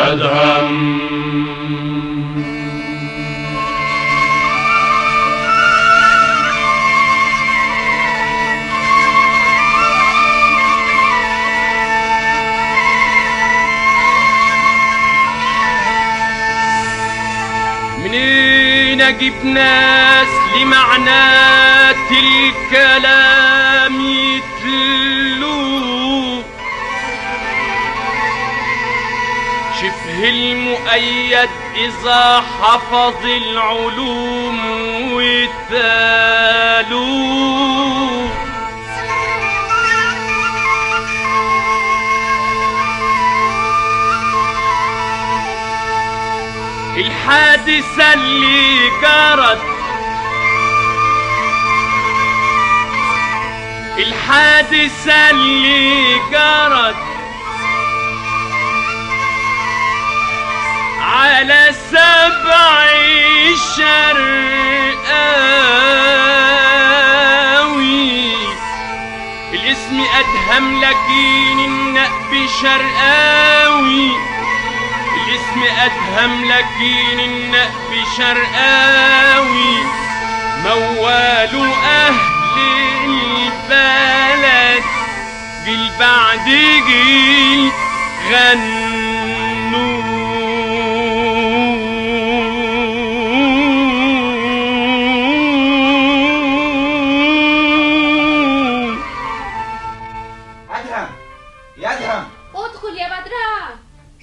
أدهم منين اجيب ناس لمعنات الكلام يتلو شبه المؤيد اذا حفظ العلوم وتالو الحادثة اللي جرت الحادثة اللي جرت على سبع شرقاوي الاسم أدهم لكن النقب شرقاوي الاسم أدهم لكن النقب شرقاوي موال أهل البلد جيل بعد جيل غنوا ادهم يا ادهم ادخل يا بدران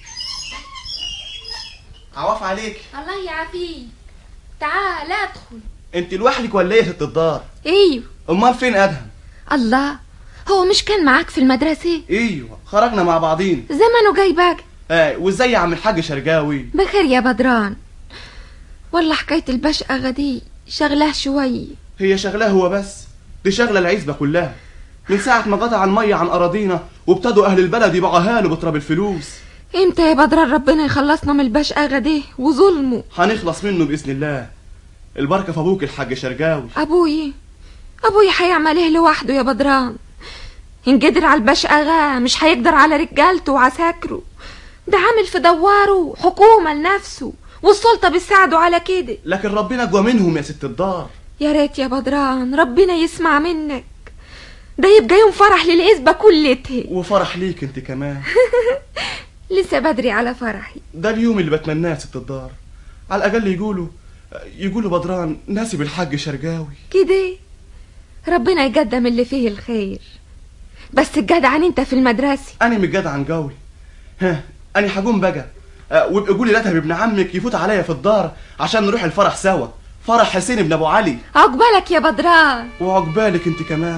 عواف عليك الله يعافيك تعال ادخل انت لوحدك ولا ايه يا ست الدار ايوه امال فين ادهم الله هو مش كان معاك في المدرسة ايوه خرجنا مع بعضين زمنه جاي باك آه وازاي يا عم الحاج شرقاوي بخير يا بدران والله حكاية البشقة دي شغلاه شوي هي شغلاه هو بس دي شغله العزبه كلها من ساعه ما قطع الميه عن اراضينا وابتدوا اهل البلد يبقوا اهاله بتراب الفلوس امتى يا بدران ربنا يخلصنا من البشقة دي وظلمه هنخلص منه باذن الله البركه في ابوك الحاج شرقاوي ابوي ابوي هيعمل ايه لوحده يا بدران ان قدر على البشقة مش هيقدر على رجالته وعساكره ده عامل في دواره حكومة لنفسه والسلطة بتساعده على كده لكن ربنا اقوى منهم يا ست الدار يا ريت يا بدران ربنا يسمع منك ده يبقى يوم فرح للعزبة كلتها وفرح ليك انت كمان لسه بدري على فرحي ده اليوم اللي بتمناه يا ست الدار على الاقل يقولوا يقولوا بدران ناسب الحاج شرقاوي كده ربنا يقدم اللي فيه الخير بس الجدعان انت في المدرسة انا متجدعن قوي ها انا هقوم بقى أه، وابقى قولي لاتهم ابن عمك يفوت عليا في الدار عشان نروح الفرح سوا فرح حسين ابن ابو علي عقبالك يا بدران وعقبالك انت كمان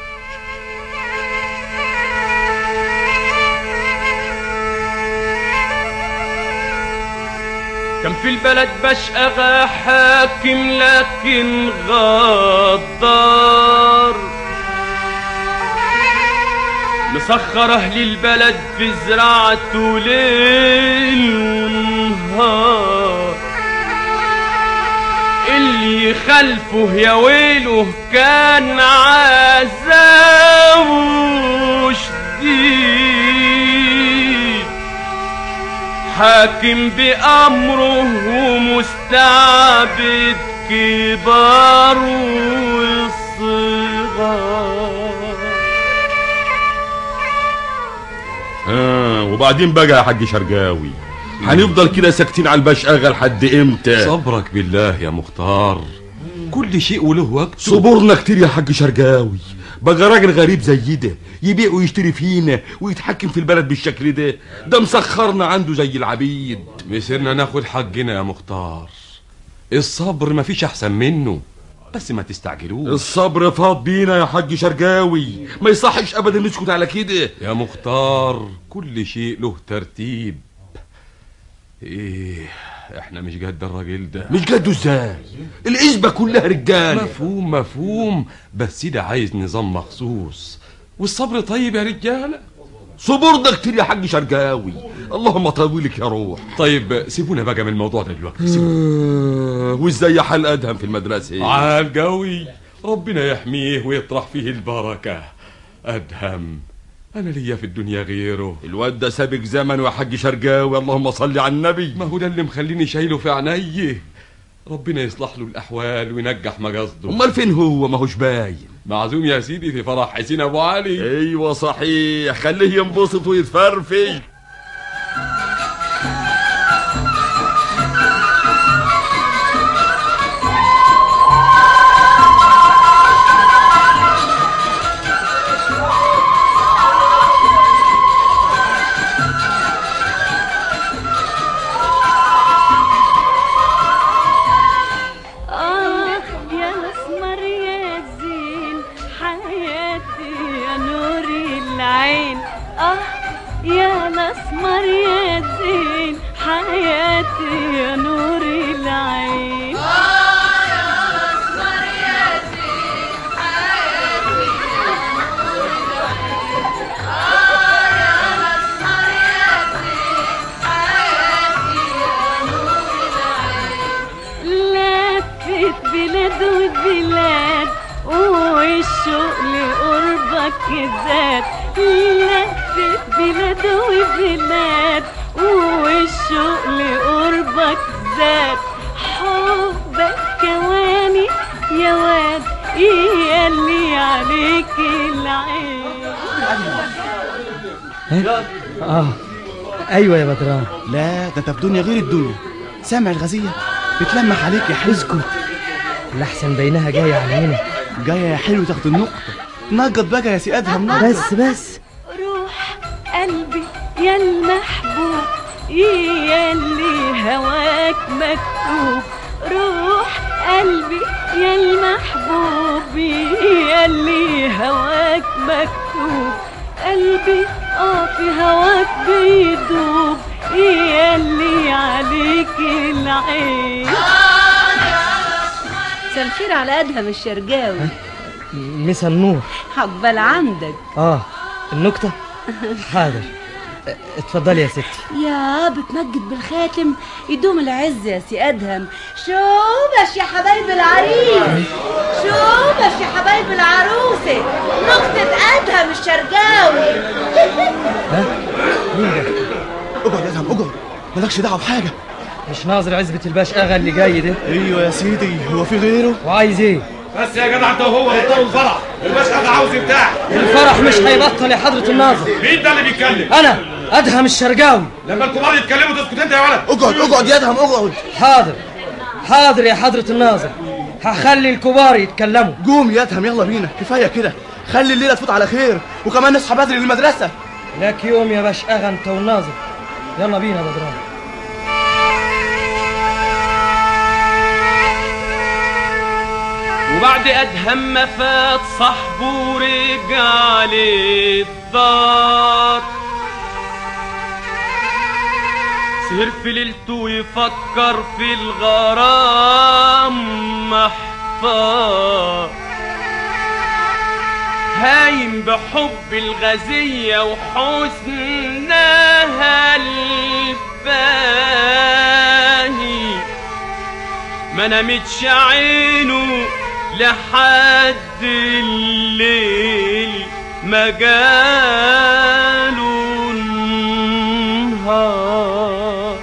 كان في البلد بشقى حاكم لكن غدار مسخر اهل البلد في زراعته ليل ونهار اللي خلفه يا ويله كان عذابه شديد حاكم بأمره ومستعبد كبار والصغار آه وبعدين بقى يا حاج شرقاوي هنفضل كده ساكتين على البشقاغة لحد امتى صبرك بالله يا مختار كل شيء وله وقته صبرنا كتير يا حاج شرقاوي بقى راجل غريب زي ده يبيع ويشتري فينا ويتحكم في البلد بالشكل ده ده مسخرنا عنده زي العبيد مسيرنا ناخد حقنا يا مختار الصبر مفيش احسن منه بس ما تستعجلوش الصبر فاض بينا يا حاج شرقاوي ما يصحش ابدا نسكت على كده يا مختار كل شيء له ترتيب ايه احنا مش قد الراجل ده مش جده ازاي العزبة كلها رجال مفهوم مفهوم بس ده عايز نظام مخصوص والصبر طيب يا رجاله صبرنا كتير يا حاج شرقاوي اللهم طولك يا روح طيب سيبونا بقى من الموضوع ده دلوقتي سيبونا آه، وازاي حال ادهم في المدرسة عال قوي ربنا يحميه ويطرح فيه البركة أدهم انا ليا في الدنيا غيره الواد ده سابق زمن يا حاج شرقاوي اللهم صل على النبي ما هو ده اللي مخليني شايله في عينيه ربنا يصلح له الاحوال وينجح مقصده امال فين هو ما هوش باين معزوم يا سيدي في فرح حسين ابو علي ايوه صحيح خليه ينبسط ويتفرفش آه يا الأسمر يا زين حياتي يا نور العين آه يا الأسمر يا زين حياتي يا نور العين لفت بلاد وبلاد والشوق لقربك زاد لفت بلاد وبلاد والشوق لقربك زاد حبك كواني يا واد ياللي عليك العين اه ايوه يا بدران لا ده انت في دنيا غير الدنيا سامع الغزية بتلمح عليك يا حلو اسكت الاحسن بينها جايه علينا جاية يا حلو تاخد النقطة نقط بقى يا سي ادهم نقط بس بس روح قلبي يا المحبوب يا اللي هواك مكتوب روح قلبي يا المحبوب يا اللي هواك مكتوب قلبي اه في هواك بيدوب يا اللي عليك العين مساء الخير على ادهم الشرقاوي مسا النور عقبال عندك اه النكته حاضر اه، اتفضلي يا ستي يا بتمجد بالخاتم يدوم العز يا سي ادهم شوبش يا حبايب العريس شوبش يا حبايب العروسه نقطة ادهم الشرقاوي ها مين ده اقعد يا ادهم اقعد مالكش دعوة بحاجة مش ناظر عزبة الباش اغا اللي جاي ده ايوه يا سيدي هو في غيره وعايز ايه بس يا جدع انت وهو بطلوا الفرح المشهد عاوز يرتاح الفرح مش هيبطل يا حضرة الناظر مين ده اللي بيتكلم انا ادهم الشرقاوي لما الكبار يتكلموا تسكت انت يا ولد اقعد اقعد يا ادهم اقعد حاضر حاضر يا حضرة الناظر هخلي الكبار يتكلموا قوم يا ادهم يلا بينا كفاية كده خلي الليلة تفوت على خير وكمان نصحى بدري للمدرسة لك يوم يا باش اغا انت والناظر يلا بينا بدران وبعد ادهم ما فات صاحبه ورجع للدار سهر في ليلته ويفكر في الغرام محتار هايم بحب الغزية وحسنها الباهي ما نامتش عينه لحد الليل ما جاله النهار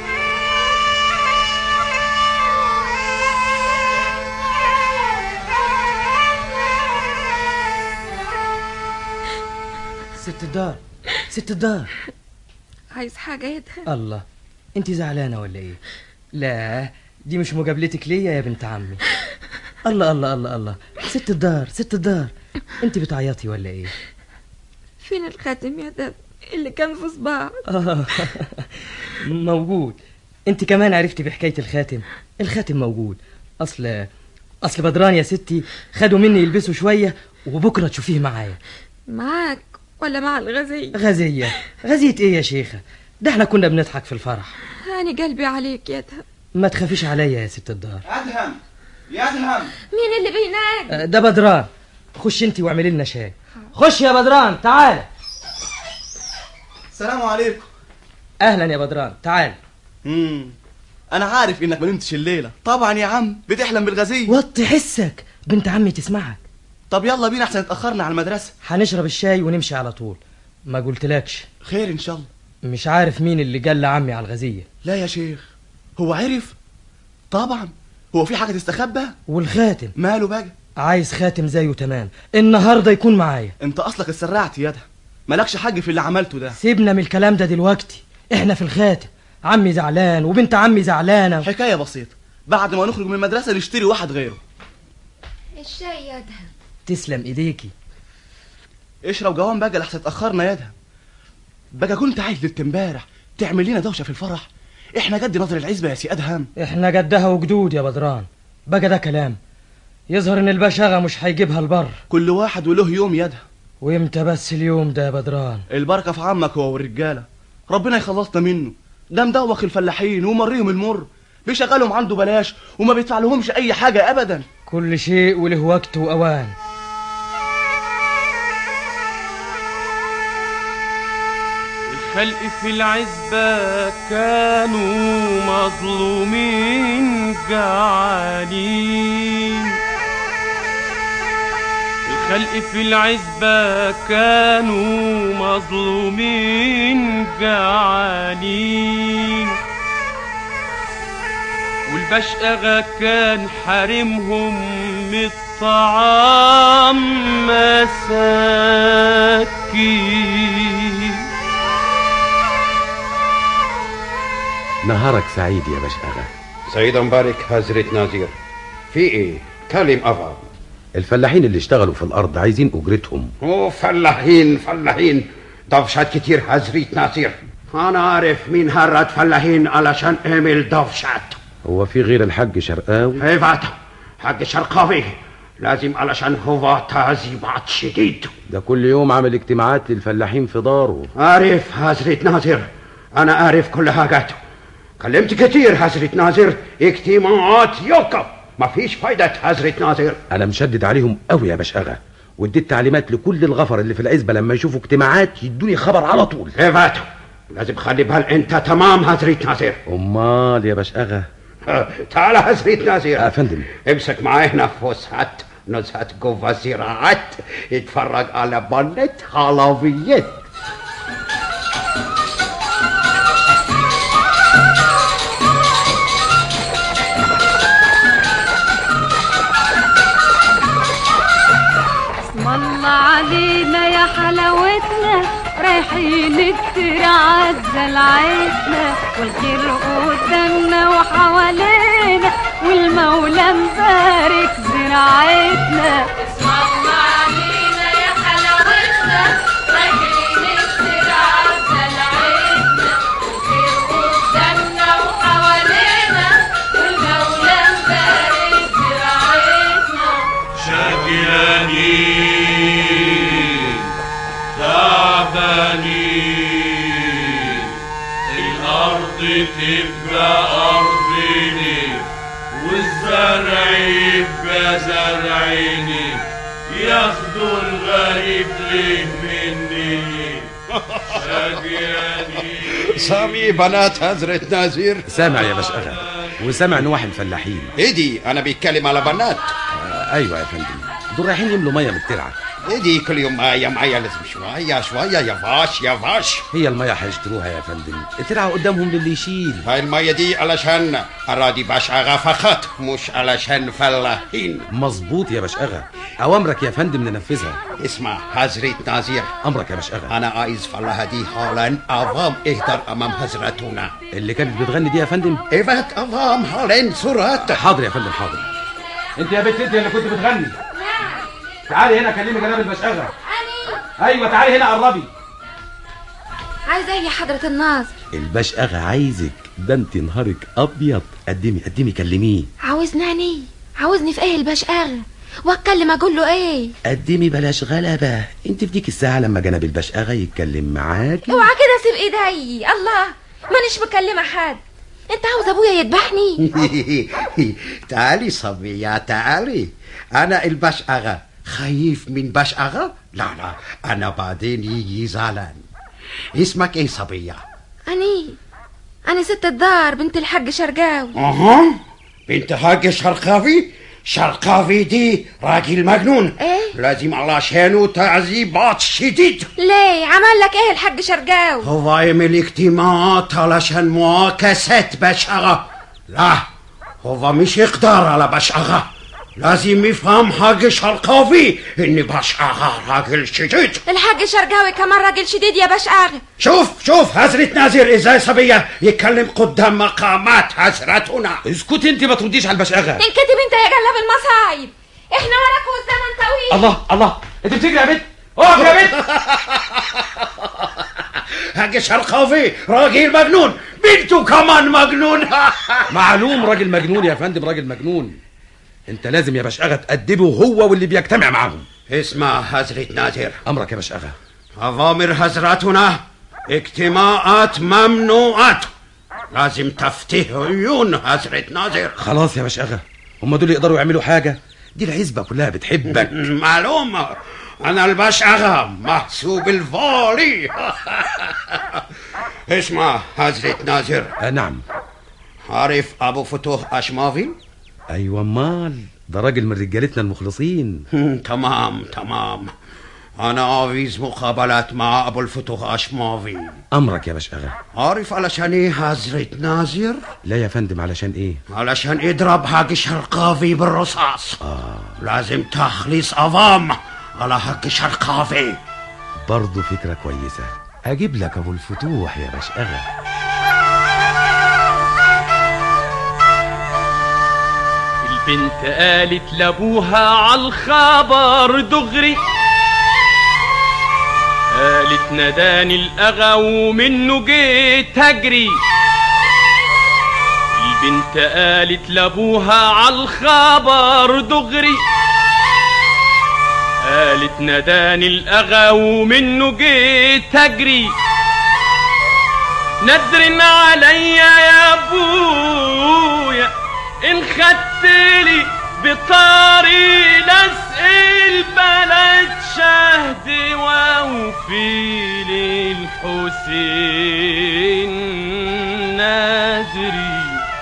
ست الدار ست الدار عايز حاجة يا ده الله انت زعلانه ولا ايه لا دي مش مقابلتك ليا يا بنت عمي الله الله الله الله ست الدار ست الدار انت بتعيطي ولا ايه فين الخاتم يا ده اللي كان في صباعك آه، موجود انت كمان عرفتي بحكايه الخاتم الخاتم موجود اصل اصل بدران يا ستي خدوا مني يلبسوا شويه وبكره تشوفيه معايا معاك ولا مع الغزية غزيه غزيه ايه يا شيخه ده احنا كنا بنضحك في الفرح أنا قلبي عليك يا ده ما تخافيش عليا يا ست الدار ادهم يا ادهم مين اللي بينادي آه، ده بدران خش انت واعملي لنا شاي خش يا بدران تعال السلام عليكم اهلا يا بدران تعال امم انا عارف انك ما نمتش الليله طبعا يا عم بتحلم بالغزيه وطي حسك بنت عمي تسمعك طب يلا بينا احسن اتاخرنا على المدرسه هنشرب الشاي ونمشي على طول ما قلتلكش خير ان شاء الله مش عارف مين اللي قال لعمي على الغزية لا يا شيخ هو عرف طبعا هو في حاجه تستخبى والخاتم ماله بقى عايز خاتم زيه تمام النهارده يكون معايا انت اصلك اتسرعت يا ده مالكش حاج في اللي عملته ده سيبنا من الكلام ده دلوقتي احنا في الخاتم عمي زعلان وبنت عمي زعلانة حكايه بسيطه بعد ما نخرج من المدرسه نشتري واحد غيره الشاي يا دهب تسلم ايديكي اشرب جوان بقى لحسن اتاخرنا يا ده بقى كنت عايز ليله امبارح تعمل لنا دوشه في الفرح احنا جد نظر العزبه يا سي ادهم احنا جدها وجدود يا بدران بقى ده كلام يظهر ان البشاغة مش هيجيبها البر كل واحد وله يوم يا ده وامتى بس اليوم ده يا بدران البركه في عمك هو والرجاله ربنا يخلصنا منه ده مدوخ الفلاحين ومريهم المر بيشغلهم عنده بلاش وما بيدفع لهمش اي حاجه ابدا كل شيء وله وقت واوان الخلق في العزبة كانوا مظلومين جعانين الخلق في العزبة كانوا مظلومين جعانين والبشقغة كان حارمهم من الطعام مساكين نهارك سعيد يا باش أغا سعيد مبارك حضرة ناظر في ايه كلم افا الفلاحين اللي اشتغلوا في الأرض عايزين أجرتهم هو فلاحين فلاحين دفشات كتير حضرة ناظر انا عارف مين هرد فلاحين علشان اعمل دفشات هو في غير الحاج شرقاوي ايوه حق شرقاوي لازم علشان هو تعذيبات شديد ده كل يوم عامل اجتماعات للفلاحين في داره عارف حضرة ناظر انا عارف كل حاجاته كلمت كتير حضرة ناظر اجتماعات يوكا مفيش فايدة حضرة ناظر أنا مشدد عليهم قوي يا باش أغا واديت تعليمات لكل الغفر اللي في العزبة لما يشوفوا اجتماعات يدوني خبر على طول ايوه لازم خلي بال انت تمام حضرة ناظر أمال يا باش أغا تعال حضرة ناظر يا فندم امسك معايا هنا فسحت نزهة جوه زراعات اتفرج على بنة حلويات اسم الله علينا يا حلاوتنا رايحين الترعة زلعتنا والخير قدامنا وحوالينا والمولى مبارك زراعتنا اسم الله علينا يا حلاوتنا رايحين الترعة زلعتنا والخير قدامنا وحوالينا والمولى مبارك زراعتنا شقيانين تعبانين الأرض تبقى أرضيني والزرع يبقى زرعيني ياخدوا الغريب ليه مني شقيانين سامي بنات حضرة ناظر سامع يا باش أغا وسامع نواح الفلاحين ايدي انا بيتكلم على بنات آه أيوة يا فندم دول رايحين يملوا مية من الترعة ايدي كل يوم مية مية لازم شوية شوية يفاش يفاش هي المية هيشتروها يا فندم الترعة قدامهم للي يشيل هاي المية دي علشان أراضي باش أغا فقط مش علشان فلاحين مظبوط يا باش أغا أوامرك يا فندم ننفذها اسمع حضرة ناظر أمرك يا باش أغا أنا عايز فلاحة دي حالا أفام اهدر أمام حضرتنا اللي كانت بتغني دي يا فندم إيفات أفام حالا سرعة حاضر يا فندم حاضر انت يا بنت انت اللي كنت بتغني تعالي هنا كلمي جناب البشاغه ايوه تعالي هنا قربي عايزة ايه يا حضرة الناظر الباش أغا عايزك ده انت نهارك أبيض قدمي قدمي كلميه عاوزناني عاوزني في ايه الباش اغا واتكلم اقول له ايه قدمي بلاش غلبة انت في ديك الساعة لما جناب الباش أغا يتكلم معاك اوعى كده سيب ايدي الله مانيش مكلمة حد انت عاوز ابويا يذبحني تعالي صبية تعالي أنا الباش أغا خايف من باش أغا لا لا أنا بعدين يجي زعلان اسمك إيه صبية اني انا ست الدار بنت الحاج شرقاوي أها بنت حاج شرقاوي شرقاوي دي راجل مجنون ايه لازم علشانه تعذيبات شديد ليه عمل لك ايه الحاج شرقاوي هو عمل اجتماعات علشان معاكسات بشرة لا هو مش يقدر على بشرة لازم يفهم حاج شرقاوي ان بشرة راجل شديد الحاج شرقاوي كمان راجل شديد يا باش اغا شوف شوف حضرة نازر ازاي صبية يتكلم قدام مقامات حضرتنا اسكت انت ما ترديش على البشاغه انكتب انت يا جلاب المصايب احنا وراك والزمن طويل الله الله انت بتجري يا بنت اقف يا بنت حاج شرقاوي راجل مجنون بنته كمان مجنون معلوم راجل مجنون يا فندم راجل مجنون انت لازم يا بشاغه تأدبه هو واللي بيجتمع معاهم اسمع حضرة نازر امرك يا بشاغه أوامر حضرتنا اجتماعات ممنوعات لازم تفتح عيون حضرة ناظر خلاص يا بشاغه هم دول يقدروا يعملوا حاجه دي العزبه كلها بتحبك معلومة أنا البشعة محسوب الفولي اسمع حضرة ناظر آه نعم عارف أبو فتوح أشمافي؟ ايوه امال ده راجل من رجالتنا المخلصين تمام تمام أنا عاوز مقابلات مع أبو الفتوح أشمافي امرك يا بشاغه عارف علشان إيه حضرة ناظر؟ لا يا فندم علشان ايه علشان يضرب حاج شرقاوي بالرصاص لازم تخلص أوام على حق شرقاوي برضه فكره كويسه اجيب لك ابو الفتوح يا بشاغه البنت قالت لابوها عالخبر دغري قالت نداني الاغا ومنه جيت اجري البنت قالت لابوها عالخبر دغري قالت نداني الاغا ومنه جيت اجري ندرن عليا يا ابويا ان خدتلي بطاري لزق البلد شهد ووفي للحسين نادري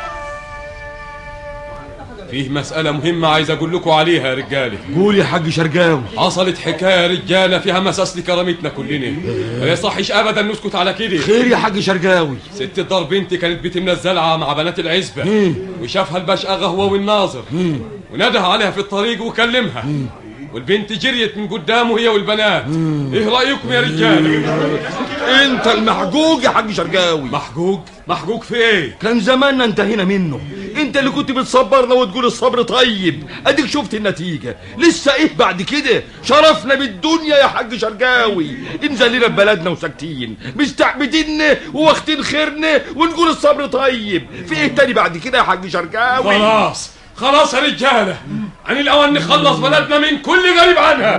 فيه مسألة مهمة عايز أقول لكم عليها يا رجالة قول يا حاج شرقاوي حصلت حكاية رجالة فيها مساس لكرامتنا كلنا ما يصحش أبدا نسكت على كده خير يا حاج شرقاوي ست الدار بنتي كانت بتمنى الزلعة مع بنات العزبة وشافها البشقة هو والناظر ونده عليها في الطريق وكلمها والبنت جريت من قدامه هي والبنات ايه رأيكم يا رجالة انت المحجوج يا حاج شرقاوي محجوج محجوج في ايه كان زماننا انتهينا منه انت اللي كنت بتصبرنا وتقول الصبر طيب اديك شفت النتيجة لسه ايه بعد كده شرفنا بالدنيا يا حاج شرقاوي انزلنا ببلدنا وساكتين مستعبدين واخدين خيرنا ونقول الصبر طيب في ايه تاني بعد كده يا حاج شرقاوي خلاص خلاص يا رجالة عن الأوان نخلص بلدنا من كل غريب عنها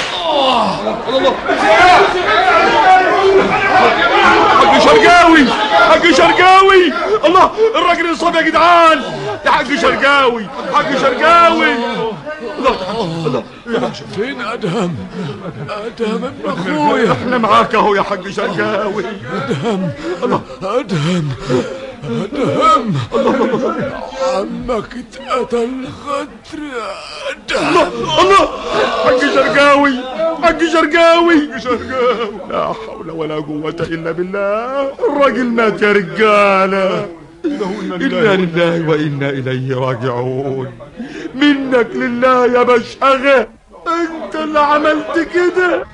حاج شرقاوي حاج شرقاوي الله الراجل انصاب يا جدعان يا حاج شرقاوي حاج شرقاوي الله الله فين ادهم ادهم ابن اخويا احنا معاك اهو يا حاج شرقاوي ادهم ادهم ادهم عمك اتقتل غدر الله الله حاج شرقاوي حاج شرقاوي شرقاوي لا حول ولا قوة إلا بالله الراجل مات يا رجالة إنا لله وإنا إليه راجعون منك لله يا بشأغة أنت اللي عملت كده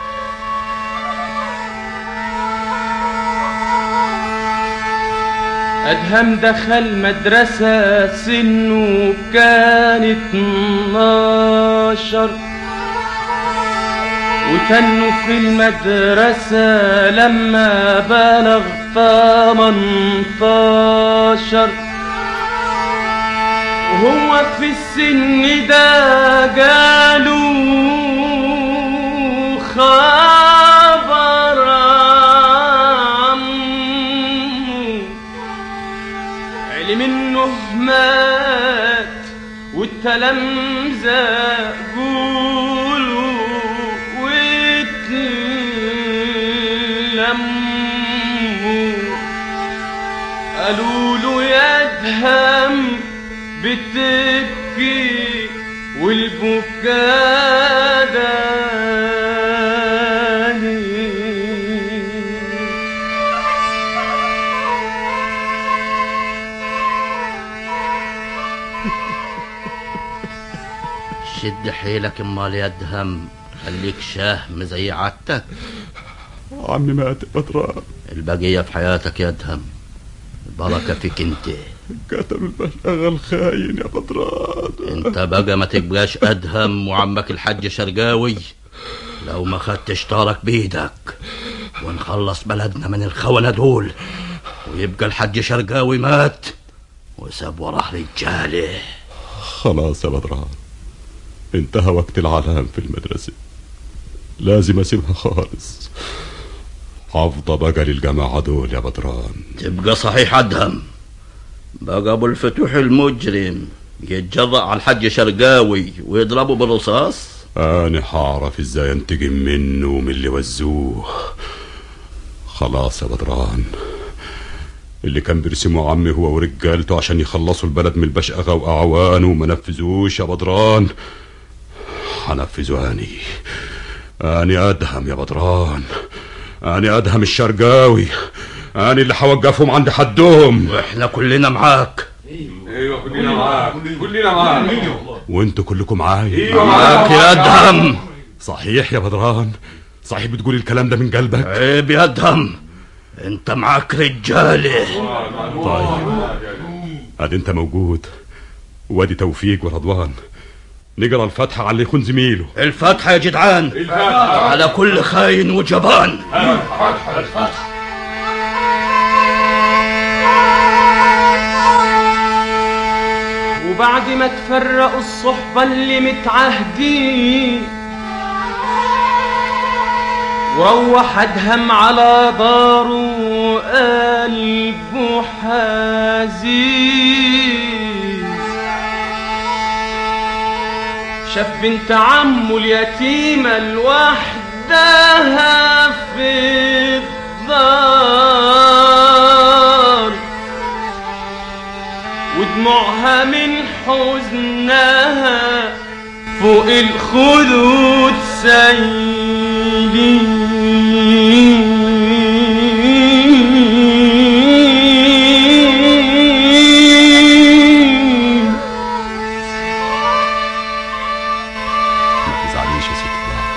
أدهم دخل مدرسة سنه كان اتناشر وتنه في المدرسة لما بلغ تمنتاشر وهو في السن ده جاله خبر عمه علم انه مات والتلامذة قولوا واتلموا قالوا له يا ادهم بتبكي والبكاء داني شد حيلك امال يا ادهم خليك شهم زي عادتك عمي مات يا بدران البقية في حياتك يا ادهم البركة فيك انت قتلوا البشاغة الخاين يا بدران انت بقى ما تبقاش ادهم وعمك الحاج شرقاوي لو ما خدتش طارك بايدك ونخلص بلدنا من الخونة دول ويبقى الحاج شرقاوي مات وساب وراه رجاله خلاص يا بدران انتهى وقت العلام في المدرسة لازم اسيبها خالص حافظة بقى للجماعة دول يا بدران تبقى صحيح ادهم بقى ابو الفتوح المجرم يتجرأ على الحاج شرقاوي ويضربه بالرصاص أنا حعرف ازاي انتقم منه ومن اللي وزوه خلاص يا بدران اللي كان بيرسمه عمي هو ورجالته عشان يخلصوا البلد من البشأغة وأعوانه وما نفذوش يا بدران هنفذه أني أني أدهم يا بدران أني أدهم الشرقاوي أني اللي هوقفهم عند حدهم واحنا كلنا معاك ايوه كلنا معاك كلنا معاك وانتوا كلكم معايا ايوه معاك يا ادهم صحيح يا بدران صحيح بتقول الكلام ده من قلبك عيب يا ادهم انت معاك رجاله طيب ادي انت موجود وادي توفيق ورضوان نقرا الفاتحة على اللي يكون زميله الفاتحة يا جدعان الفاتحة. على كل خاين وجبان وبعد ما تفرقوا الصحبة اللي متعهدين وروح أدهم على داره قلبه حزين شاف بنت عمه اليتيمة لوحدها في الدار ودموعها من حزنها فوق الخدود سايلين ما تزعليش يا ست الدار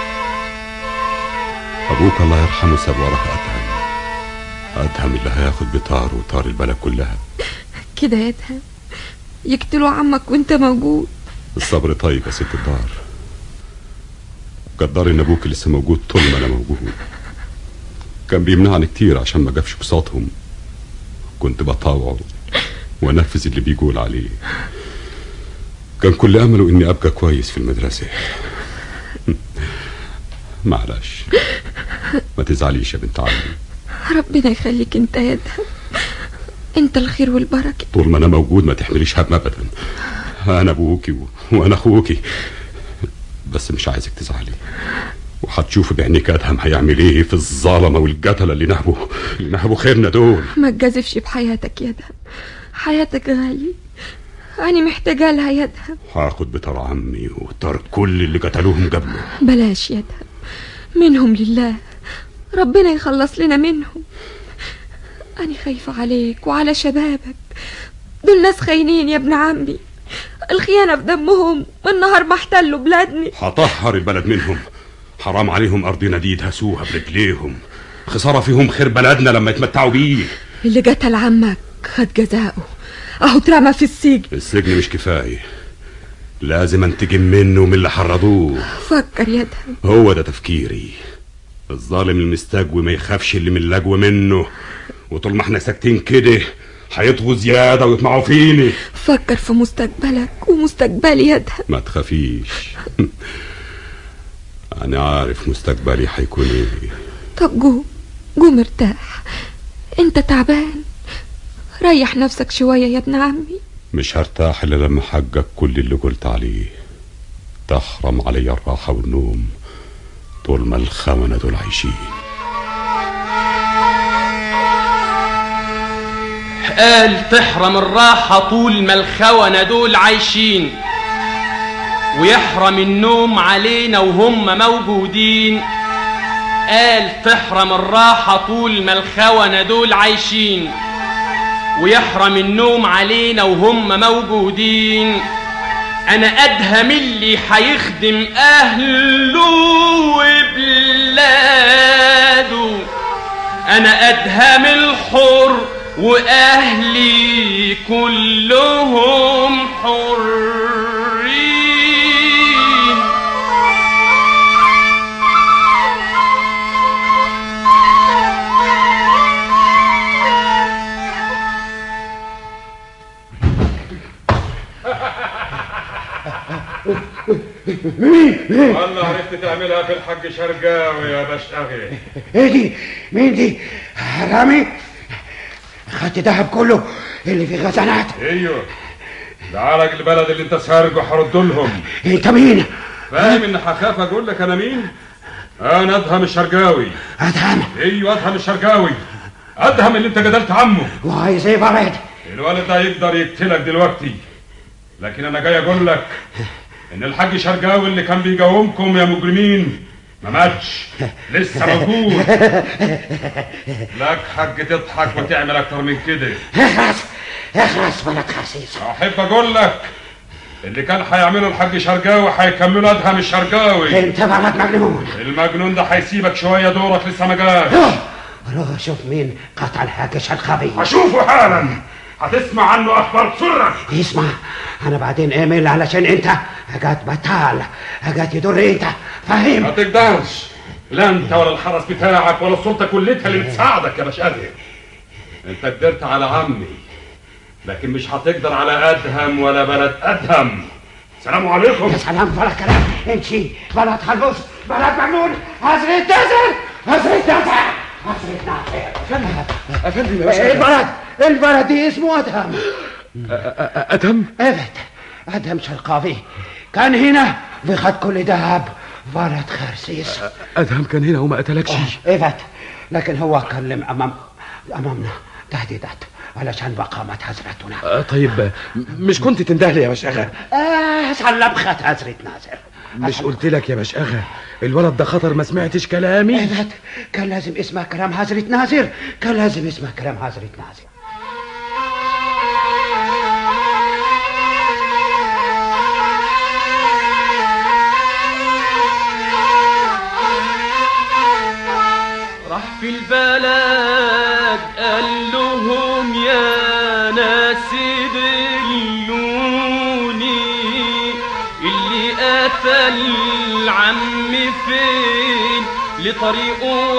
ابوك الله يرحمه ساب وراه ادهم ادهم اللي هياخد بطاره وطار البلد كلها كده يا ادهم يقتلوا عمك وانت موجود الصبر طيب يا ست الدار قدر ان ابوك لسه موجود طول ما انا موجود كان بيمنعني كتير عشان ما جابش بساطهم كنت بطاوعه وانفذ اللي بيقول عليه كان كل امله اني ابقى كويس في المدرسه معلش ما تزعليش يا بنت عمي ربنا يخليك انت يا ادهم انت الخير والبركة طول ما انا موجود ما تحمليش هم ابدا انا ابوكي و... وانا اخوكي بس مش عايزك تزعلي وهتشوفي بعينيك ادهم هيعمل ايه في الظلمه والقتله اللي نهبوا اللي نهبوا خيرنا دول ما تجازفش بحياتك يا ادهم حياتك غالية أنا محتاجة لها يا ادهم هاخد بطار عمي وطار كل اللي قتلوهم قبله بلاش يا ادهم منهم لله ربنا يخلص لنا منهم أنا خايفة عليك وعلى شبابك دول ناس خاينين يا ابن عمي الخيانة في دمهم والنهار ما احتلوا بلادني هطهر البلد منهم حرام عليهم ارضنا دي يدهسوها برجليهم خساره فيهم خير بلدنا لما يتمتعوا بيه اللي قتل عمك خد جزاؤه اهو اترمى في السجن السجن مش كفايه لازم انتقم منه من اللي حرضوه فكر يا ادهم هو ده تفكيري الظالم المستجوي ما يخافش اللي من اللجوى منه وطول ما احنا ساكتين كده هيطغوا زياده ويطمعوا فيني فكر في مستقبلك ومستقبلي يا ادهم ما تخافيش انا عارف مستقبلي هيكون ايه طب قوم قوم ارتاح انت تعبان ريح نفسك شوية يا ابن عمي مش هرتاح الا لما احقق كل اللي قلت عليه تحرم علي الراحه والنوم طول ما الخونة دول عايشين قال تحرم الراحة طول ما الخونة دول عايشين ويحرم النوم علينا وهم موجودين قال تحرم الراحة طول ما الخونة دول عايشين ويحرم النوم علينا وهم موجودين انا ادهم اللي هيخدم اهله وبلاده انا ادهم الحر واهلي كلهم حرين والله عرفت تعملها في الحاج شرقاوي يا باش اغي ايه دي مين دي حرامي خدت دهب كله اللي في خزانات ايوه تعالى البلد اللي انت سارقه هرد لهم انت مين فاهم ان هخاف اقول لك انا مين انا ادهم الشرقاوي ادهم ايوه ادهم الشرقاوي ادهم اللي انت جدلت عمه وعايز ايه برد الولد ده يقدر يقتلك دلوقتي لكن انا جاي اقول لك ان الحاج شرقاوي اللي كان بيقاومكم يا مجرمين ما ماتش لسه موجود لك حق تضحك وتعمل اكتر من كده اخرس اخرس بلد خسيس احب اقول لك اللي كان هيعمله الحاج شرقاوي هيكمله ادهم الشرقاوي انت بلد مجنون المجنون ده هيسيبك شويه دورك لسه ما جاش روح شوف مين قتل حاج شرقاوي هشوفه حالا هتسمع عنه اخبار تسرك اسمع انا بعدين ايميل علشان انت حاجات بطال حاجات يضر انت فاهم ما تقدرش لا انت ولا الحرس بتاعك ولا السلطه كلتها اللي بتساعدك يا باش ادهم انت قدرت على عمي لكن مش هتقدر على ادهم ولا بلد ادهم سلام عليكم يا سلام بلا كلام امشي بلد خلوص بلد مجنون حضرة ناصر حضرة ناصر حضرة ناصر افندم إيه البلد البلد دي اسمه ادهم ادهم ابد ادهم شرقاوي كان هنا بخد كل ذهب بلد خرسيس ادهم كان هنا وما قتلكش ابد لكن هو كلم امام امامنا تهديدات علشان بقامة حضرتنا آه، طيب مش كنت تنده لي يا باش اغا آه سلبخة حضرة ناصر مش قلت لك يا باش اغا الولد ده خطر ما سمعتش كلامي ابد كان لازم اسمع كلام حضرة ناصر كان لازم يسمع كلام حضرة ناصر راح في البلد قال لهم يا ناس دلوني اللي قتل عمي فين لطريقه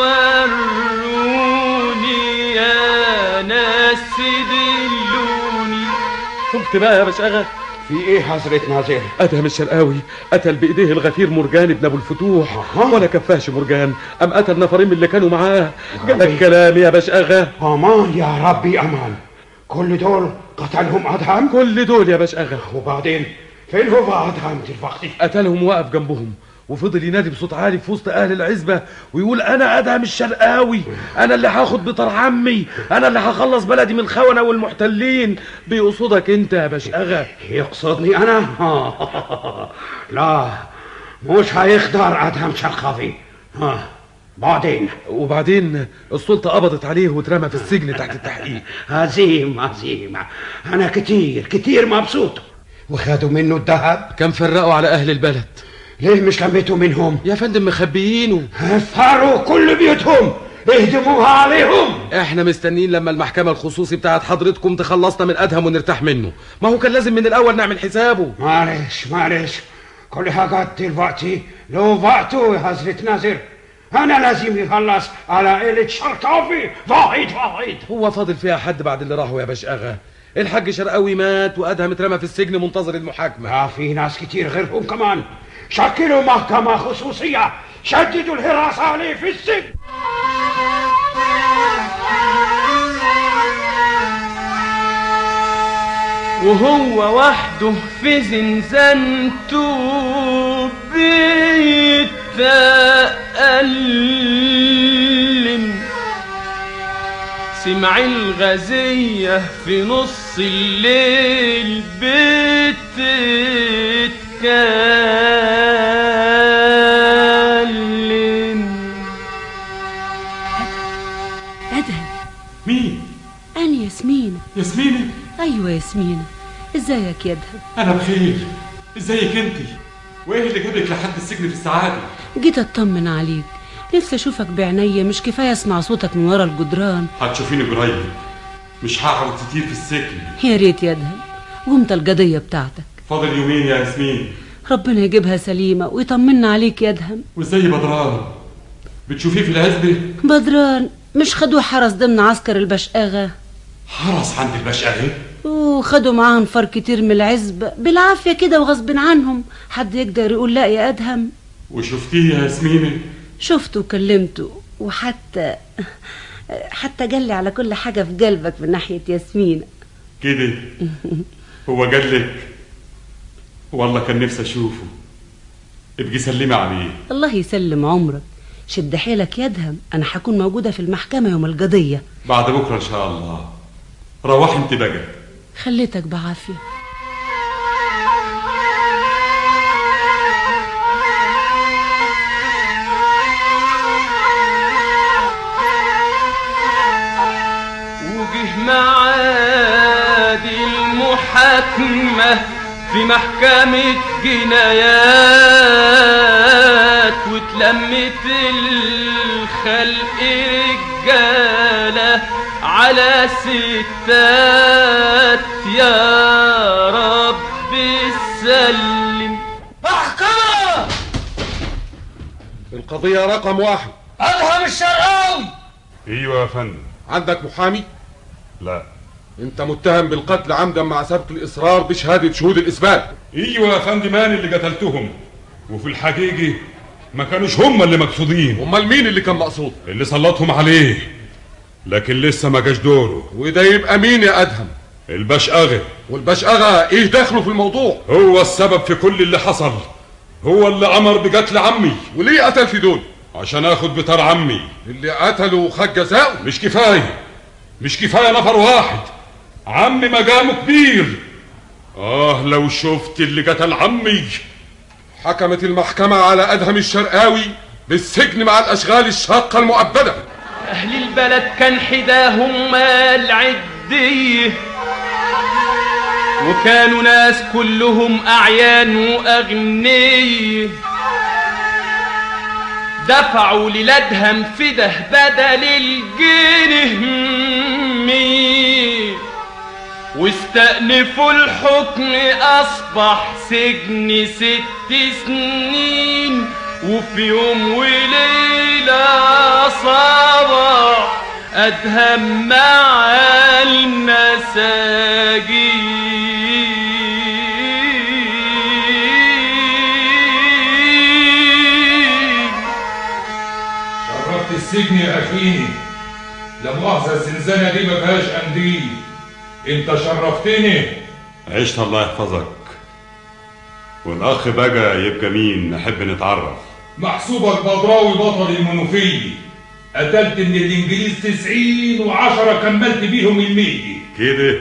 وروني يا ناس دلوني شفت بقى يا باش اغا في ايه حضرة ناصر ادهم الشرقاوي قتل بايديه الغفير مرجان ابن ابو الفتوح ولا كفاش مرجان ام قتل نفرين من اللي كانوا معاه جالك كلام يا باش اغا امان يا ربي امان كل دول قتلهم ادهم كل دول يا باش اغا وبعدين فين هو ادهم دلوقتي قتلهم وقف جنبهم وفضل ينادي بصوت عالي في وسط اهل العزبه ويقول انا ادهم الشرقاوي انا اللي هاخد بطار عمي انا اللي هخلص بلدي من الخونه والمحتلين بيقصدك انت يا باش اغا يقصدني انا لا مش هيقدر ادهم شرقاوي ها بعدين وبعدين السلطه قبضت عليه واترمى في السجن تحت التحقيق عظيم عظيم انا كتير كتير مبسوط وخدوا منه الذهب كان فرقوا على اهل البلد ليه مش لميتوا منهم يا فندم مخبيينه فروا كل بيوتهم اهدموها عليهم احنا مستنيين لما المحكمة الخصوصي بتاعت حضرتكم تخلصنا من ادهم ونرتاح منه ما هو كان لازم من الاول نعمل حسابه معلش معلش كل حاجات دلوقتي له وقته يا حضرة ناصر انا لازم يخلص على عيلة شرقاوي واحد واحد هو فاضل فيها حد بعد اللي راحوا يا باش اغا الحاج شرقاوي مات وادهم اترمى في السجن منتظر المحاكمة آه في ناس كتير غيرهم كمان شكلوا محكمة خصوصية شددوا الحراسة عليه في السجن وهو وحده في زنزانته بيتألم سمع الغزية في نص الليل بتتكلم تتكلم ادهم مين انا ياسمينة ياسمينة ايوه ياسمينة ازيك يا ادهم انا بخير ازيك انت وايه اللي جابك لحد السجن في السعاده جيت اطمن عليك نفسي اشوفك بعينيا مش كفايه اسمع صوتك من ورا الجدران هتشوفيني قريب مش هقعد كتير في السجن يا ريت يا ادهم وامتى القضيه بتاعتك فاضل يومين يا ياسمين ربنا يجيبها سليمه ويطمنا عليك يا ادهم وازاي بدران بتشوفيه في العزبه بدران مش خدوه حرس ضمن عسكر البشقاغه حرس عند البشقاغه وخدوا معاه نفر كتير من العزبة بالعافية كده وغصب عنهم حد يقدر يقول لا يا أدهم وشفتيه يا ياسمينة شفته وكلمته وحتى حتى قال لي على كل حاجة في قلبك من ناحية ياسمين كده هو قالك والله كان نفسي اشوفه ابقي سلمي عليه الله يسلم عمرك شد حيلك يا أدهم أنا حكون موجودة في المحكمة يوم القضية بعد بكره ان شاء الله روحي انت بقى خليتك بعافية وجه معاد المحاكمة في محكمة جنايات واتلمت الخلق رجالة على ستات يا رب سلم محكمة القضية رقم واحد أدهم الشرقاوي ايوه يا فندم عندك محامي؟ لا انت متهم بالقتل عمدا مع سبق الاصرار بشهادة شهود الاثبات ايوه يا فندم انا اللي قتلتهم وفي الحقيقة ما كانوش هم اللي مقصودين امال مين اللي كان مقصود اللي سلطهم عليه لكن لسه ما جاش دوره وده يبقى مين يا ادهم البشقاغة والبشقاغة ايه دخله في الموضوع هو السبب في كل اللي حصل هو اللي امر بقتل عمي وليه قتل في دول عشان اخد بتار عمي اللي قتله خد جزاؤه مش كفايه مش كفايه نفر واحد عمي مقامه كبير اه لو شفت اللي قتل عمي حكمت المحكمة على أدهم الشرقاوي بالسجن مع الأشغال الشاقة المؤبدة أهل البلد كان حداهم العدية وكانوا ناس كلهم أعيان وأغنية دفعوا للادهم فده بدل الجنيه مية واستأنفوا الحكم أصبح سجن ست سنين وفي يوم وليلة صباح أدهم مع المساجين شرفت السجن يا اخيني لا مؤاخذة الزنزانة دي ما فيهاش قنديل انت شرفتني عشت الله يحفظك والاخ بقى يبقى مين نحب نتعرف محسوبك بدراوي بطل المنوفية قتلت من الانجليز تسعين وعشرة كملت بيهم المية كده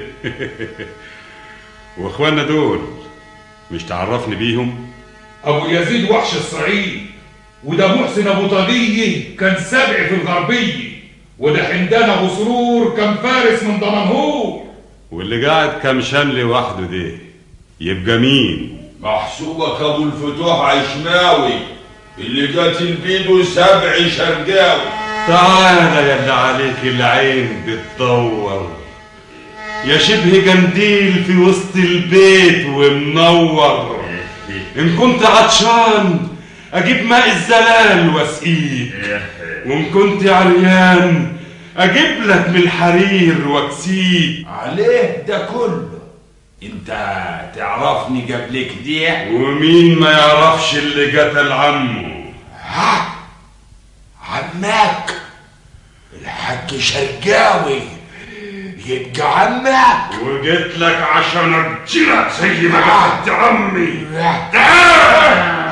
واخوانا دول مش تعرفني بيهم ابو يزيد وحش الصعيد وده محسن ابو طاقية كان سبع في الغربية وده حمدان ابو سرور كان فارس من دمنهور واللي قاعد كام شمل وحده ده يبقى مين محسوبك ابو الفتوح عشماوي اللي قاتل بيده سبع شرقاوي تعالى يا اللي عليك العين بتدور يا شبه قنديل في وسط البيت ومنور ان كنت عطشان اجيب ماء الزلال واسقيك وان كنت عريان اجيب لك من الحرير واكسيك عليه ده كله انت تعرفني قبل كده ومين ما يعرفش اللي قتل عمه ها عمك الحاج شرقاوي يبقى عمك وجيت لك عشان ارجلك زي ما قتلت عمي تعال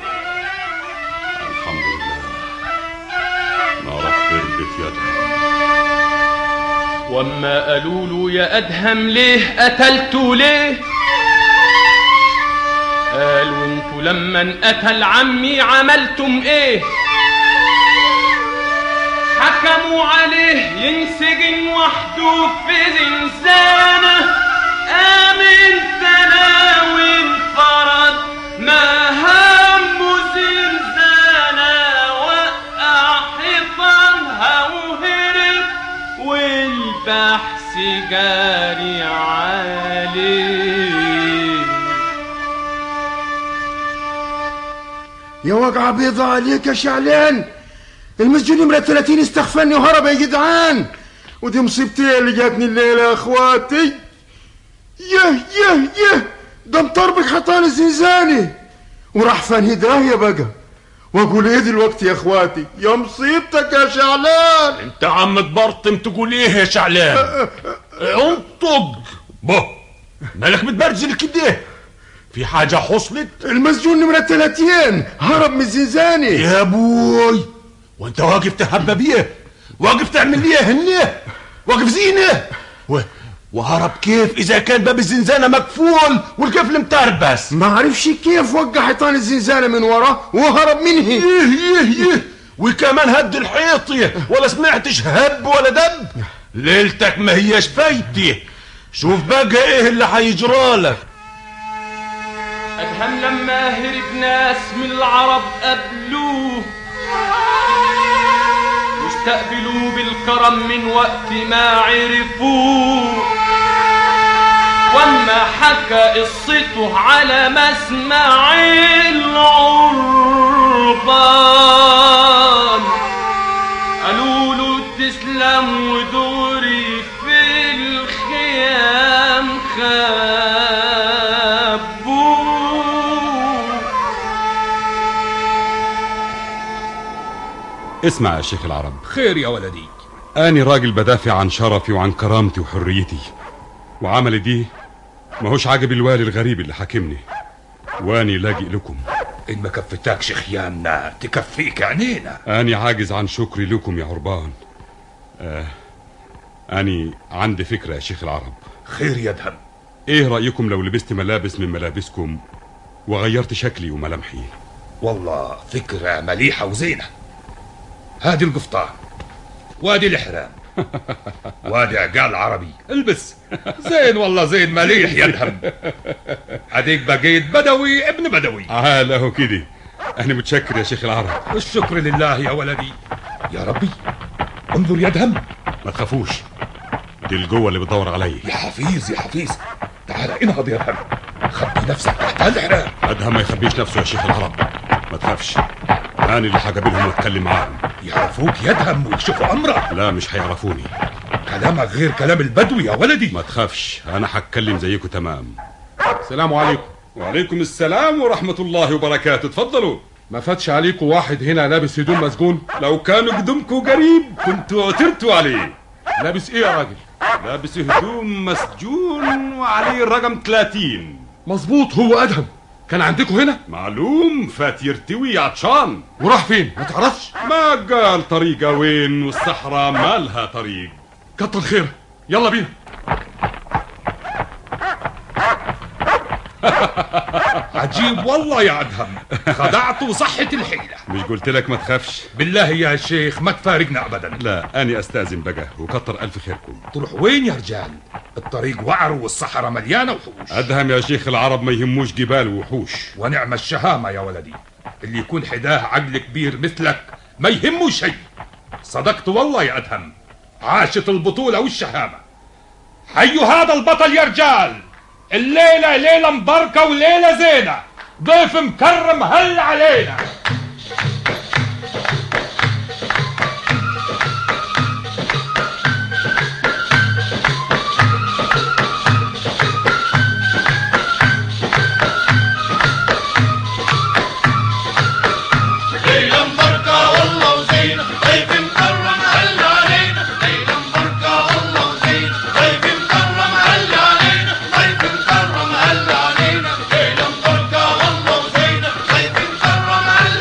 الحمد لله نارك بربت يدها واما قالوا له يا ادهم ليه قتلته ليه قال وانتوا لما انقتل عمي عملتم ايه حكموا عليه ينسجن وحده في زنزانة آمن تناوي انفرد ما همه زنزانة وقع حيطانها وهرب والبحث جاري عليه يا وقعة بيضة عليك يا شعلان المسجون نمرة 30 استخفني وهرب يا جدعان ودي مصيبتي اللي جاتني الليلة يا اخواتي يه يه يه ده مطربك حطاني الزنزاني وراح فاني داهية بقى واقول ايه دلوقتي يا اخواتي يا مصيبتك يا شعلان انت عم تبرطم تقول ايه يا شعلان انطق بو مالك متبرجل كده في حاجة حصلت المسجون نمرة 30 هرب من الزنزاني يا ابوي وانت واقف تهبى بيه واقف تعمل ليه هنيه واقف زينه و... وهرب كيف اذا كان باب الزنزانه مقفول والقفل متربس ما عرفش كيف وقع حيطان الزنزانة من وراه وهرب منه يه يه يه وكمان هد الحيطية ولا سمعتش هب ولا دب ليلتك ما هيش فايتة شوف بقى ايه اللي هيجرالك أدهم لما هرب ناس من العرب قبلوه واستقبلوه بالكرم من وقت ما عرفوه واما حكى قصته على مسمع العربان قالوا له تسلم ودوري في الخيام خبوه اسمع يا شيخ العرب خير يا ولدي أنا راجل بدافع عن شرفي وعن كرامتي وحريتي وعملي دي ماهوش عاجب الوالي الغريب اللي حاكمني واني لاجئ لكم إن ما كفتكش خيامنا تكفيك عينينا أني عاجز عن شكري لكم يا عربان آه أني عندي فكرة يا شيخ العرب خير يا دهم إيه رأيكم لو لبست ملابس من ملابسكم وغيرت شكلي وملامحي والله فكرة مليحة وزينة هادي القفطان وادي الإحرام وادي عقال عربي البس زين والله زين مليح يا دهم اديك بقيت بدوي ابن بدوي عال اهو كده أنا متشكر يا شيخ العرب الشكر لله يا ولدي يا ربي انظر يا دهم ما تخافوش دي الجوه اللي بتدور عليا يا حفيظ يا حفيظ تعال انهض يا دهم خبي نفسك تحت الإحرام أدهم ما يخبيش نفسه يا شيخ العرب ما تخافش أنا اللي هقابلهم واتكلم معاهم يعرفوك يا دهم ويكشفوا أمرك لا مش هيعرفوني كلامك غير كلام البدوي يا ولدي ما تخافش أنا هتكلم زيكم تمام السلام عليكم وعليكم السلام ورحمة الله وبركاته اتفضلوا ما فاتش عليكم واحد هنا لابس هدوم مسجون لو كانوا قدامكم قريب كنتوا عثرتوا عليه لابس ايه يا راجل لابس هدوم مسجون وعليه الرقم 30 مظبوط هو ادهم كان عندكم هنا معلوم فات يرتوي عطشان وراح فين ما تعرفش ما قال طريقه وين والصحراء مالها طريق كتر خير يلا بينا عجيب والله يا ادهم خدعت وصحت الحيله مش قلت لك ما تخافش بالله يا شيخ ما تفارقنا ابدا لا اني استاذن بقى وكتر الف خيركم تروح وين يا رجال الطريق وعر والصحراء مليانه وحوش ادهم يا شيخ العرب ما يهموش جبال ووحوش ونعم الشهامه يا ولدي اللي يكون حداه عقل كبير مثلك ما يهمه شيء صدقت والله يا ادهم عاشت البطوله والشهامه حيوا هذا البطل يا رجال الليله ليله مباركه وليله زينه ضيف مكرم هل علينا ليلة مباركة والله وزينة ضيف مكرم هل علينا ليلة مباركة والله وزينة ضيف مكرم هل علينا ضيف مكرم هل علينا ليلة مباركة والله وزينة ضيف مكرم هل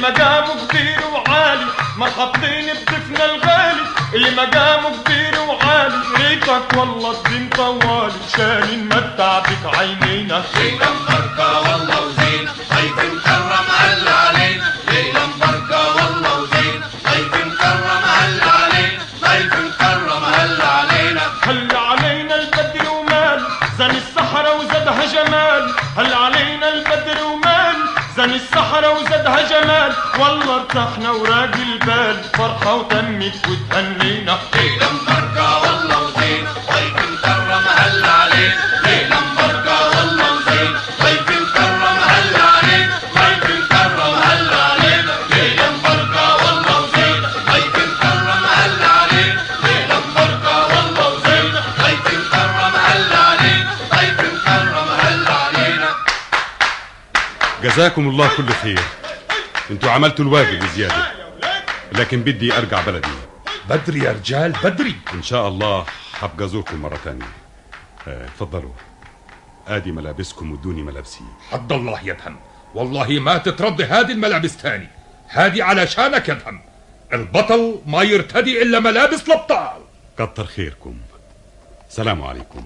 مقامه كبير وعالي مرحبتين بضيفنا الغالي اللي مقامه كبير وعالي ريتك والله الدين طوالي شان نمتع بك عينينا ليلة مباركة والله وزين ضيف مكرم هل علينا ليلة مباركة والله وزين ضيف مكرم هل علينا ضيف مكرم هل علينا هل علينا البدر ومال زن الصحراء وزادها جمال هل علينا البدر ومال زن الصحراء وزادها جمال والله ارتحنا وراق البال فرحة وتمت وتهنينا ليلة مباركة والله وزين ضيف مكرم هل علينا ليلة مباركة والله وزين ضيف مكرم هل علينا ضيف مكرم هل علينا ليلة مباركة والله وزين ضيف مكرم هل علينا ليلة مباركة والله وزين ضيف مكرم هل علينا ضيف مكرم هل علينا جزاكم الله كل خير انتوا عملتوا الواجب وزيادة لكن بدي ارجع بلدي بدري يا رجال بدري ان شاء الله هبقى ازوركم مرة تانية آه، اتفضلوا ادي ملابسكم وادوني ملابسي حد الله يدهم والله ما تترد هذه الملابس تاني هذه علشانك يدهم البطل ما يرتدي الا ملابس الابطال كتر خيركم سلام عليكم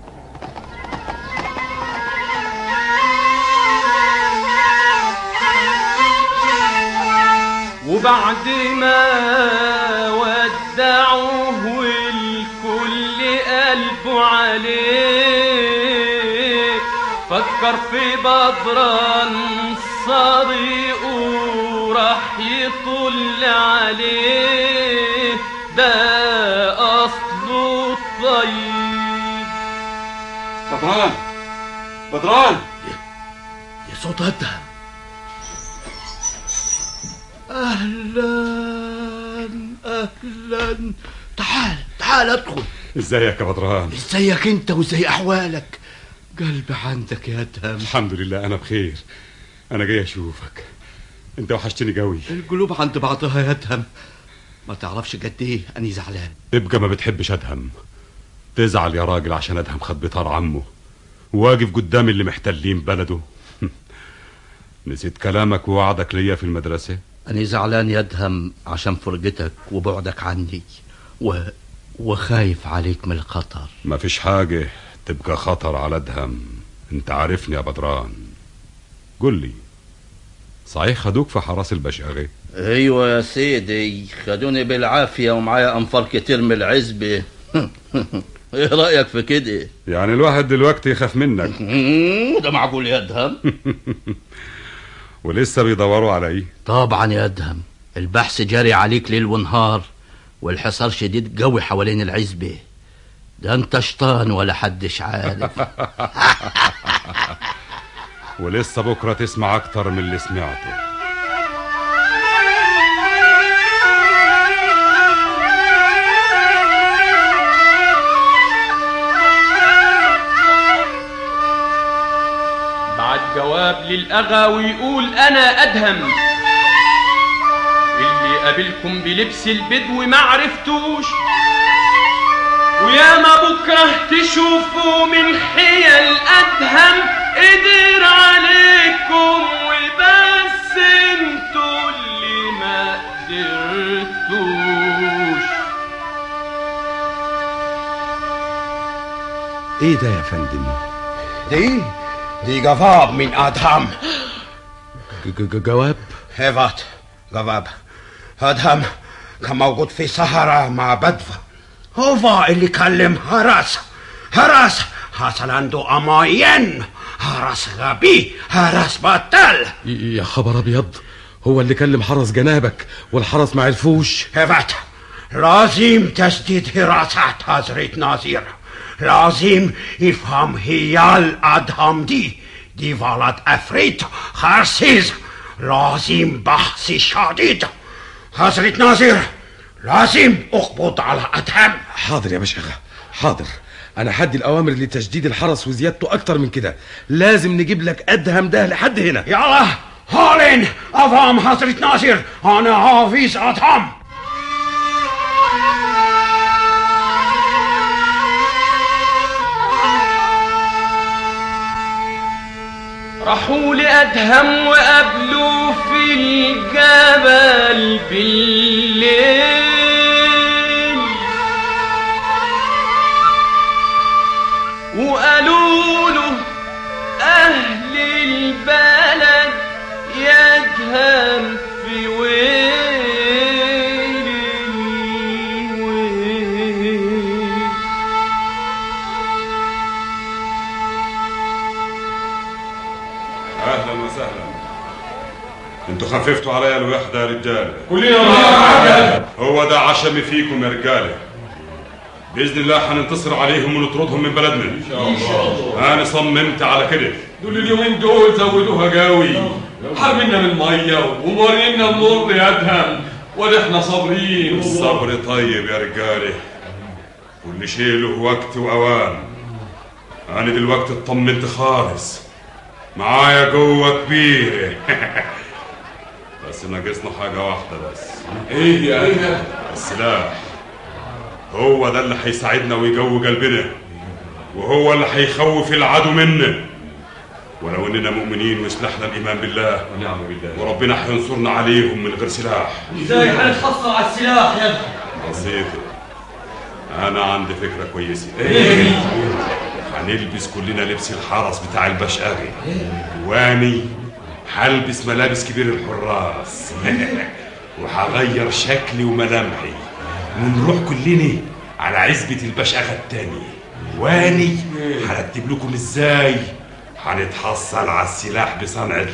وبعد ما ودعوه والكل قلبه عليه فكر في بدران صديقه راح يطل عليه ده أصله الطيب بدران بدران يا صوت هدها اهلا اهلا تعال تعال ادخل ازيك يا بدران ازيك انت وازاي احوالك قلبي عندك يا ادهم الحمد لله انا بخير انا جاي اشوفك انت وحشتني قوي القلوب عند بعضها يا ادهم ما تعرفش قد ايه اني زعلان تبقى ما بتحبش ادهم تزعل يا راجل عشان ادهم خد بطار عمه واقف قدام اللي محتلين بلده نسيت كلامك ووعدك ليا في المدرسة أنا زعلان يا أدهم عشان فرقتك وبعدك عني و... وخايف عليك من الخطر ما فيش حاجة تبقى خطر على ادهم انت عارفني يا بدران قل لي صحيح خدوك في حراس البشاغي ايوه يا سيدي خدوني بالعافيه ومعايا انفار كتير من العزبه ايه رايك في كده يعني الواحد دلوقتي يخاف منك ده معقول يا ادهم ولسه بيدوروا علي طبعا يا ادهم البحث جاري عليك ليل ونهار والحصار شديد قوي حوالين العزبه ده انت شطان ولا حدش عارف ولسه بكرة تسمع أكتر من اللي سمعته بعد جواب للأغا ويقول أنا أدهم اللي قابلكم بلبس البدو ما عرفتوش ويا ما بكره تشوفوا من حيل أدهم قدر عليكم وبس انتوا اللي ما قدرتوش ايه ده يا فندم دي دي جواب من ادهم جواب هيفات جواب ادهم كان موجود في صحراء مع بدفة هو اللي كلم هراس هراس حصل عنده أماين هراس غبي هراس بطل يا خبر ابيض هو اللي كلم حرس جنابك والحرس ما عرفوش هفت لازم تسديد حراسات حضرة ناظر لازم يفهم هيال أدهم دي دي ولد أفريت خرسيز لازم بحث شديد حضرة ناظر لازم أقبض على أدهم حاضر يا باشا حاضر انا حدي الاوامر لتشديد الحرس وزيادته اكتر من كده لازم نجيب لك ادهم ده لحد هنا يلا هولين أفهم حضرة ناصر أنا حافظ أدهم راحوا لأدهم وقابلوا في الجبل بالليل وقالوا له أهل البلد يدهم في ويل الويل اهلا وسهلا انتوا خففتوا عليا الوحده يا رجاله كلنا معاك. هو ده عشمي فيكم يا رجاله باذن الله هننتصر عليهم ونطردهم من بلدنا ان شاء الله. انا صممت على كده دول اليومين دول زودوها قوي حرمنا من الميه ومورينا النور يا ادهم ولا احنا صابرين الصبر طيب يا رجاله كل شيء له وقت واوان انا دلوقتي اطمنت خالص معايا قوه كبيره بس ناقصنا حاجه واحده بس ايه يا ايه السلاح هو ده اللي هيساعدنا ويقوي قلبنا وهو اللي هيخوف العدو منا ولو اننا مؤمنين وسلاحنا الايمان بالله ونعم بالله وربنا هينصرنا عليهم من غير سلاح ازاي هنتحصل على السلاح يا ابني بسيطة أنا عندي فكرة كويسة إيه؟ هنلبس كلنا لبس الحرس بتاع البشقاغي واني هلبس ملابس كبير الحراس وهغير شكلي وملامحي ونروح كلنا على عزبة البشقاغة التانية واني هرتب لكم ازاي هنتحصل على السلاح بصنعة